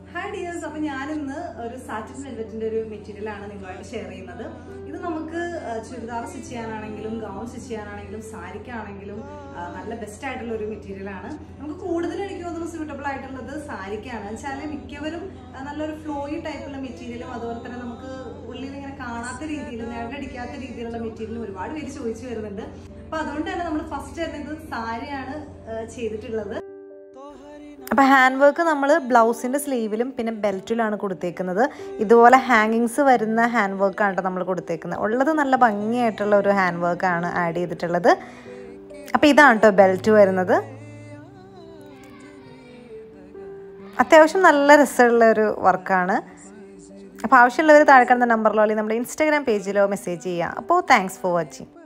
hi dears അപ്പൊ ഞാനിന്ന് ഒരു സാറ്റിൻ വെൽവെറ്റിന്റെ ഒരു മെറ്റീരിയൽ ആണ് നിങ്ങളുമായിട്ട് ഷെയർ ചെയ്യുന്നത് ഇത് നമുക്ക് ആ, ചുരിദാർ സ്റ്റിച്ച് ചെയ്യാനാണെങ്കിലും ഗൗൺ സ്റ്റിച്ച് ചെയ്യാനാണെങ്കിലും സാരിക്കാണെങ്കിലും ആ, നല്ല ബെസ്റ്റ് ആയിട്ടുള്ള ഒരു മെറ്റീരിയൽ ആണ് നമുക്ക് കൂടുതലും എനിക്ക് തോന്നുന്നു സ്യൂട്ടബിൾ ആയിട്ടുള്ളത് സാരിക്കാണ് വെച്ചാൽ മിക്കവരും ആ, നല്ലൊരു ഫ്ലോയി ടൈപ്പുള്ള മെറ്റീരിയലും അതുപോലെ തന്നെ നമുക്ക് ഉള്ളിൽ ഇങ്ങനെ കാണാത്ത രീതിയിൽ നേടടിക്കാത്ത രീതിയിലുള്ള മെറ്റീരിയൽ ഒരുപാട് പേര് ചോദിച്ചു വരുന്നുണ്ട് അപ്പൊ അതുകൊണ്ട് തന്നെ നമ്മൾ ഫസ്റ്റ് തന്നെ ഇത് സാരിയാണ് ആ, ചെയ്തിട്ടുള്ളത് അപ്പോൾ ഹാൻഡ് വർക്ക് നമ്മൾ ബ്ലൗസിൻ്റെ സ്ലീവിലും പിന്നെ ബെൽറ്റിലാണ് കൊടുത്തേക്കുന്നത് ഇതുപോലെ ഹാങ്ങിങ്സ് വരുന്ന ഹാൻഡ് വർക്കാണ് കേട്ടോ നമ്മൾ കൊടുത്തേക്കുന്നത് ഉള്ളത് നല്ല ഭംഗിയായിട്ടുള്ള ഒരു ഹാൻഡ് വർക്കാണ് ആഡ് ചെയ്തിട്ടുള്ളത് അപ്പോൾ ഇതാണ് കേട്ടോ ബെൽറ്റ് വരുന്നത് അത്യാവശ്യം നല്ല രസമുള്ള ഒരു വർക്കാണ് അപ്പോൾ ആവശ്യമുള്ളവർ താഴെ കാണുന്ന നമ്പറിലോ അല്ലെങ്കിൽ നമ്മുടെ ഇൻസ്റ്റാഗ്രാം പേജിലോ മെസ്സേജ് ചെയ്യുക അപ്പോൾ താങ്ക്സ് ഫോർ വാച്ചിങ്